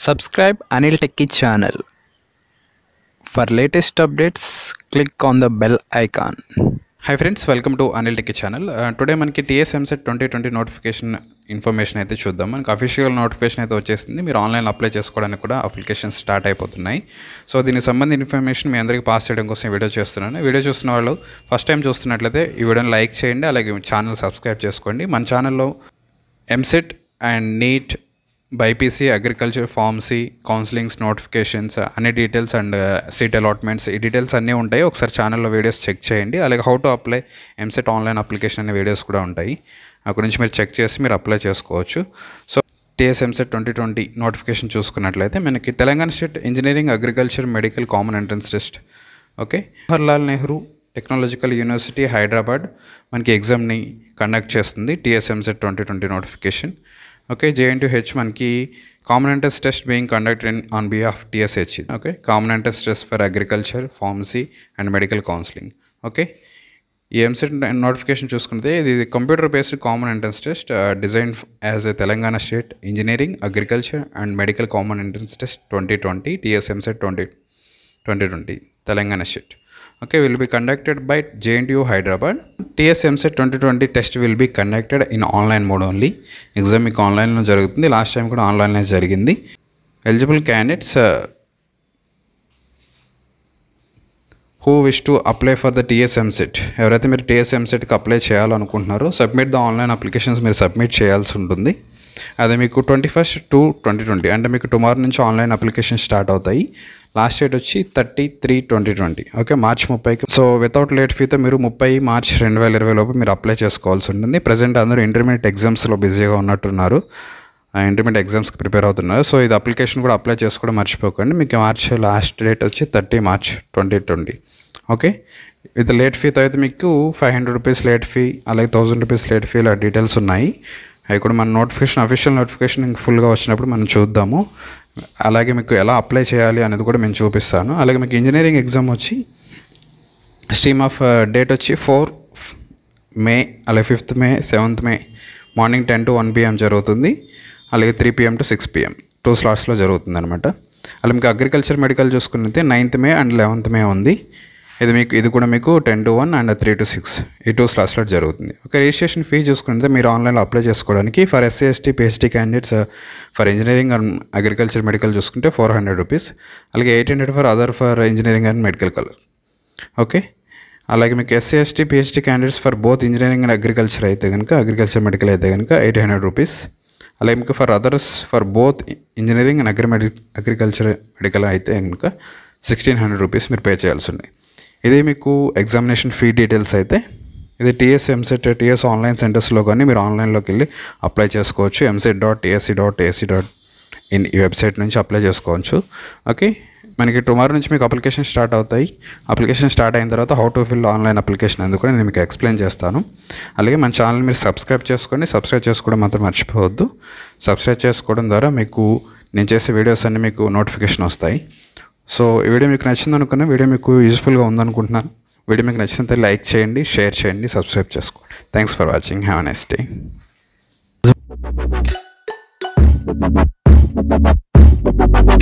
Subscribe Anil Techie channel. For latest updates, click on the bell icon. Hi friends welcome to Anil tech channel today మనకి TS EAMCET twenty twenty notification information అయితే చూద్దాం మనకి official notification అయితే వచ్చేసింది మీరు online apply చేసుకోవడానికి కూడా applications start అయిపోతున్నాయి సో దీనికి సంబంధించిన ఇన్ఫర్మేషన్ మీ అందరికీ పాస్ చేయడం కోసం ఈ వీడియో చేస్తున్నాను వీడియో చూస్తున్న వాళ్ళు ఫస్ట్ టైం చూస్తున్నట్లయితే ఈ వీడియోని లైక్ చేయండి అలాగే ఛానల్ సబ్స్క్రైబ్ చేసుకోండి మన ఛానల్లో EAMCET and NEET BiPC agriculture pharmacy counsellings notifications అన్ని డీటెయిల్స్ అండ్ సీట్ అలాట్మెంట్స్ ఈ డీటెయిల్స్ అన్నీ ఉంటాయి ఒకసారి ఛానల్లో వీడియోస్ చెక్ చేయండి అలాగే how to apply EAMCET online application అనే వీడియోస్ కూడా ఉంటాయి అక్కడ నుంచి మీరు చెక్ చేసి మీరు అప్లై చేసుకోవచ్చు so TS EAMCET twenty twenty notification చూసుకున్నట్లయితే మనకి Telangana state engineering agriculture medical common entrance test okay Jawaharlal Nehru technological university Hyderabad మనకి ఎగ్జామ్ని కండక్ట్ చేస్తుంది TS EAMCET twenty twenty notification okay JNTH మనకి common entrance test being conducted in on behalf TSCHE okay common entrance test for agriculture pharmacy and medical counselling okay ఈ EAMCET notification చూసుకుంటే ఇది computer based common entrance test design as a Telangana state engineering agriculture and medical common entrance test twenty twenty TS EAMCET twenty twenty twenty Telangana state okay will be conducted by JNTU Hyderabad TS EAMCET twenty twenty test will be conducted in online mode only exam మీకు ఆన్లైన్లో జరుగుతుంది last time కూడా ఆన్లైన్లో జరిగింది eligible candidates who wish to apply for the TS EAMCET ఎవరైతే మీరు టీఎస్ఎంసెట్కి apply చేయాలనుకుంటున్నారో సబ్మిట్ ద ఆన్లైన్ అప్లికేషన్స్ మీరు సబ్మిట్ చేయాల్సి ఉంటుంది అదే మీకు twenty first to twenty twenty అంటే మీకు టుమారో నుంచి ఆన్లైన్ అప్లికేషన్ స్టార్ట్ అవుతాయి లాస్ట్ డేట్ వచ్చి thirty three twenty twenty okay March ముప్పైకి సో వితౌట్ లేట్ ఫీతో మీరు ముప్పై మార్చ్ రెండు వేల ఇరవై లోపు మీరు అప్లై చేసుకోవాల్సి ఉంటుంది ప్రజెంట్ అందరూ ఇంటర్మీడియట్ ఎగ్జామ్స్లో బిజీగా ఉన్నట్టున్నారు ఇంటర్మీడియట్ ఎగ్జామ్స్కి ప్రిపేర్ అవుతున్నారు సో ఇది అప్లికేషన్ కూడా అప్లై చేసుకోవడం మర్చిపోకండి మీకు మార్చ్ లాస్ట్ డేట్ వచ్చి thirty March twenty twenty okay with late ఫీతో అయితే మీకు five hundred rupees late fee అలాగే థౌజండ్ రూపీస్ లేట్ ఫీ ఇలా డీటెయిల్స్ ఉన్నాయి అవి కూడా మన నోటిఫికేషన్ అఫీషియల్ నోటిఫికేషన్ ఫుల్గా వచ్చినప్పుడు మనం చూద్దాము అలాగే మీకు ఎలా అప్లై చేయాలి అనేది కూడా నేను చూపిస్తాను అలాగే మీకు ఇంజనీరింగ్ ఎగ్జామ్ వచ్చి స్ట్రీమ్ ఆఫ్ డేట్ వచ్చి ఫోర్ మే అలాగే fifth May seventh May morning ten to one PM జరుగుతుంది అలాగే three PM to six PM two స్లాట్స్లో జరుగుతుంది అనమాట అలాగే మీకు అగ్రికల్చర్ మెడికల్ చూసుకున్నైతే ninth May and eleventh May ఉంది ఇది మీకు ఇది కూడా మీకు ten to one and three to six ఈ టూ స్లాట్స్లో జరుగుతుంది ఒక రిజిస్ట్రేషన్ ఫీ చూసుకుంటే మీరు ఆన్లైన్లో అప్లై చేసుకోవడానికి for SC ST PHT candidates for engineering and agriculture medical చూసుకుంటే ఫోర్ హండ్రెడ్ రూపీస్ అలాగే eight hundred for other for engineering and medical colour okay అలాగే మీకు SC ST PHT candidates for both engineering and agriculture అయితే కనుక agriculture medical అయితే కనుక eight hundred rupees అలాగే మీకు for others for both engineering and agri medi agriculture medical అయితే కనుక సిక్స్టీన్ హండ్రెడ్ రూపీస్ మీరు పే చేయాల్సి ఉన్నాయి ఇది మీకు ఎగ్జామినేషన్ ఫీ డీటెయిల్స్ అయితే ఇది టీఎస్ ఎంసెట్ టీఎస్ ఆన్లైన్ సెంటర్స్లో కానీ మీరు ఆన్లైన్లోకి వెళ్ళి అప్లై చేసుకోవచ్చు EAMCET dot TSCHE dot AC dot in ఈ వెబ్సైట్ నుంచి అప్లై చేసుకోవచ్చు ఓకే మనకి టుమారో నుంచి మీకు అప్లికేషన్ స్టార్ట్ అవుతాయి అప్లికేషన్ స్టార్ట్ అయిన తర్వాత how to fill online application అందుకు నేను మీకు ఎక్స్ప్లెయిన్ చేస్తాను అలాగే మన ఛానల్ మీరు సబ్స్క్రైబ్ చేసుకోండి సబ్స్క్రైబ్ చేసుకోవడం మాత్రం మర్చిపోవద్దు సబ్స్క్రైబ్ చేసుకోవడం ద్వారా మీకు నేను చేసే వీడియోస్ అన్నీ మీకు నోటిఫికేషన్ వస్తాయి సో ఈ వీడియో మీకు నచ్చింది అనుకున్నా వీడియో మీకు యూస్ఫుల్గా ఉందనుకుంటున్నాను వీడియో మీకు నచ్చినంత లైక్ చేయండి షేర్ చేయండి సబ్స్క్రైబ్ చేసుకోండి thanks for watching have next day